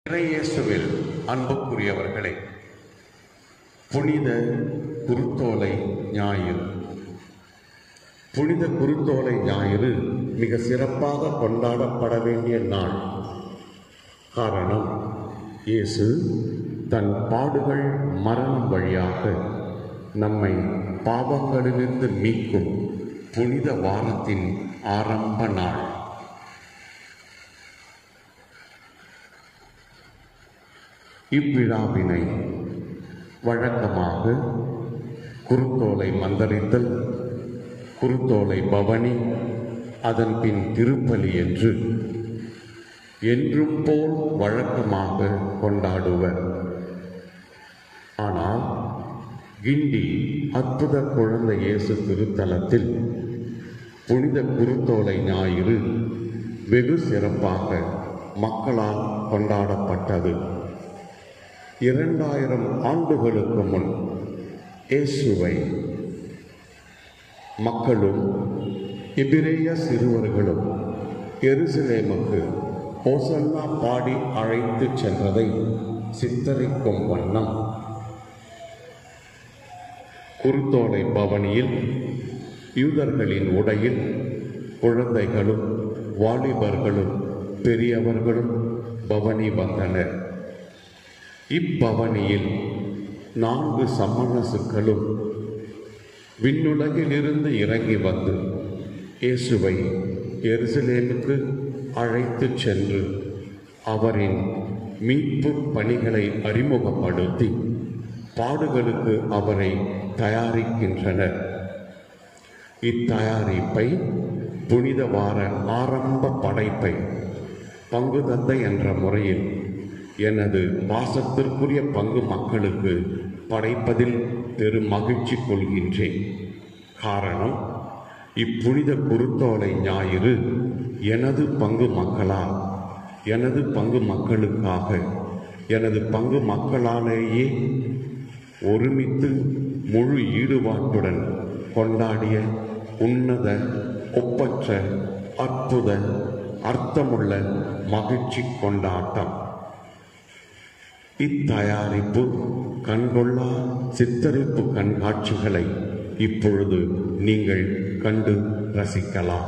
இயேசுவில் அன்புக்குரியவர்களே புனித குருத்தோலை ஞாயிறு புனித குருத்தோலை ஞாயிறு மிக சிறப்பாக கொண்டாடப்பட வேண்டிய நாள் காரணம் இயேசு தன் பாடுகள் மரணம் வழியாக நம்மை பாவங்களிலிருந்து மீட்கும் புனித வாரத்தின் ஆரம்ப நாள் இவ்விழாவினை வழக்கமாக குருத்தோலை மந்தரித்தல் குருத்தோலை பவனி அதன் பின் திருப்பலி என்று என்றும் போல் வழக்கமாக கொண்டாடுவர் ஆனால் கிண்டி அற்புத குழந்தை இயேசு திருத்தலத்தில் புனித குருத்தோலை ஞாயிறு வெகு சிறப்பாக மக்களால் கொண்டாடப்பட்டது இரண்டாயிரம் ஆண்டுகளுக்கு முன் இயேசுவை மக்களும் எபிரேய சிறுவர்களும் எருசலேமுக்கு ஓசன்னா பாடி அழைத்து சென்றதை சித்தரிக்கும் வண்ணம் குருத்தோலை பவனியில் யூதர்களின் உடையில் குழந்தைகளும் வாலிபர்களும் பெரியவர்களும் பவனி வந்தனர் இப்பவனியில் நான்கு சம்மணசுக்களும் விண்ணுலகிலிருந்து இறங்கி வந்து இயேசுவை எருசலேமுக்கு அழைத்துச் சென்று அவரின் மீட்பு பணிகளை அறிமுகப்படுத்தி பாடுகளுக்கு அவரை தயாரிக்கின்றனர் இத்தயாரிப்பை புனித வார ஆரம்ப படைப்பை பங்கு தந்தை என்ற முறையில் எனது பாசத்திற்குரிய பங்கு மக்களுக்கு படைப்பதில் பெரும் மகிழ்ச்சி கொள்கின்றேன் காரணம் இப்புனித குருத்தோலை ஞாயிறு எனது பங்கு மக்களா எனது பங்கு மக்களுக்காக எனது பங்கு மக்களாலேயே ஒருமித்து முழு ஈடுபாட்டுடன் கொண்டாடிய உன்னத ஒப்பற்ற அற்புத அர்த்தமுள்ள மகிழ்ச்சி கொண்டாட்டம் இத்தயாரிப்பு கண்கொள்ளா சித்தரிப்பு கண்காட்சிகளை இப்பொழுது நீங்கள் கண்டு ரசிக்கலாம்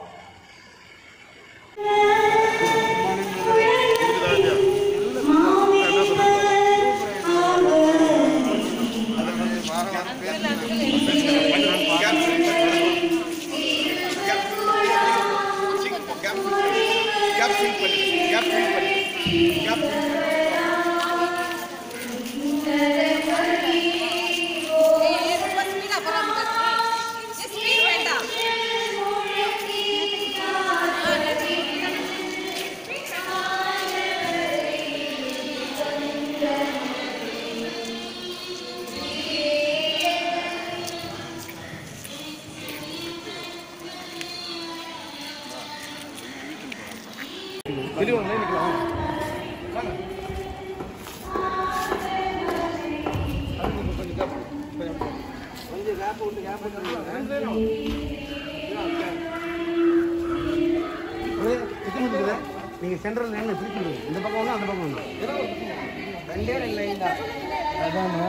வேண்டாம் தெளிவாங்களே நிற்கலாம் கொஞ்சம் கேப் விட்டு கேப் விட்டு நீங்க சென்ட்ரல் லைன்ல திருப்பி இந்த பக்கம் ஒன்று அந்த பக்கம் ஒன்று ரெண்டே ரெண்டு லைன் தான் அதாங்க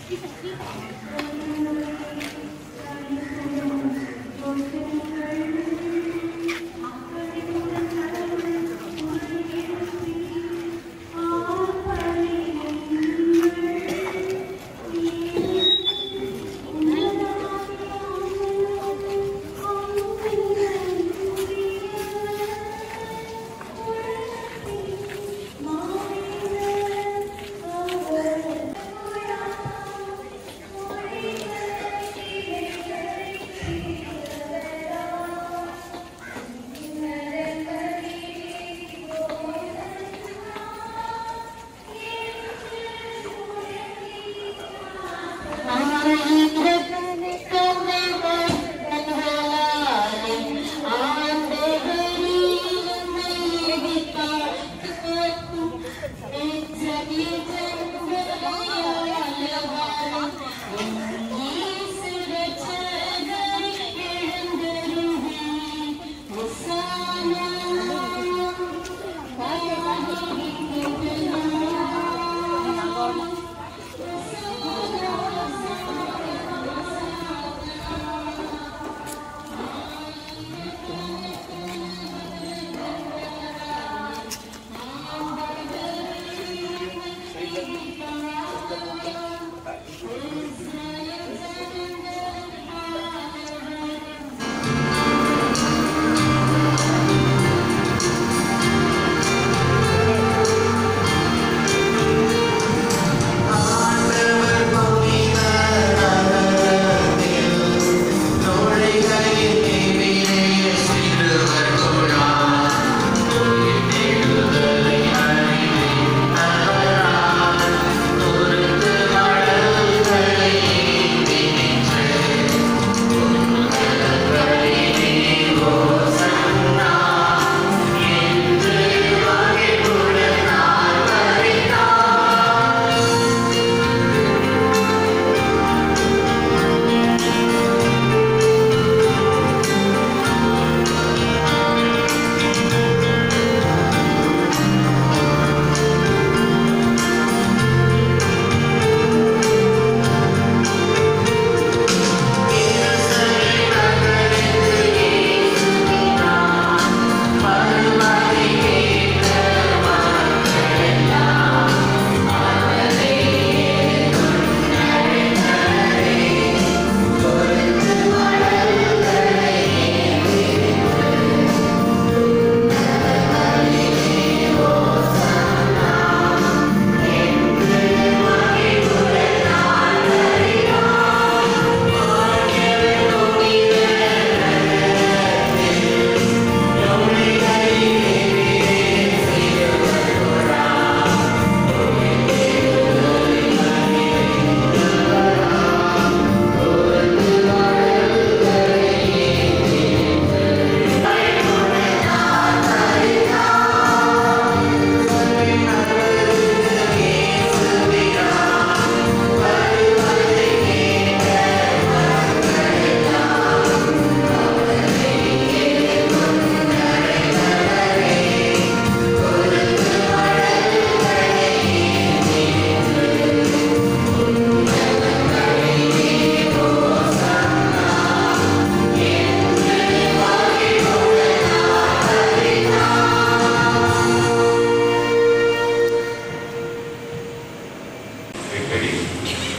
எப்படி